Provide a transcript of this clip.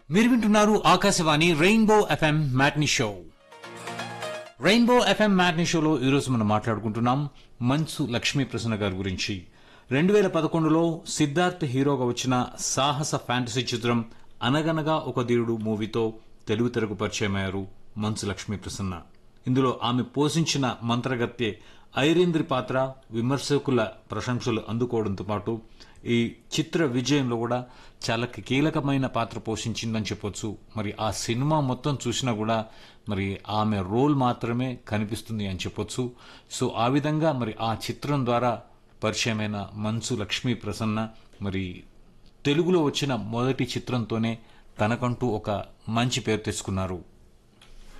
మీరు వింటున్నారు Akashvani rainbow FM matinee show rainbow FM matinee షోలో ఈరోజు మనం మాట్లాడుకుంటున్నాం మంచు లక్ష్మీ ప్రసన్న గారి గురించి రెండు వేల పదకొండులో సిద్ధార్థ్ హీరోగా వచ్చిన సాహస ఫ్యాంటసీ చిత్రం అనగనగా ఒక ధీరుడు మూవీతో తెలుగు తెరకు పరిచయమయ్యారు మంచు లక్ష్మీ ప్రసన్న ఇందులో ఆమె పోషించిన మంత్రగత్తె ఐరేంద్రి పాత్ర విమర్శకుల ప్రశంసలు అందుకోవడంతో పాటు ఈ చిత్ర విజయంలో కూడా చాలా కీలకమైన పాత్ర పోషించిందని చెప్పొచ్చు మరి ఆ సినిమా మొత్తం చూసినా కూడా మరి ఆమె రోల్ మాత్రమే కనిపిస్తుంది అని చెప్పొచ్చు సో ఆ విధంగా మరి ఆ చిత్రం ద్వారా పరిచయమైన మంచు లక్ష్మీ ప్రసన్న మరి తెలుగులో వచ్చిన మొదటి చిత్రంతోనే తనకంటూ ఒక మంచి పేరు తెచ్చుకున్నారు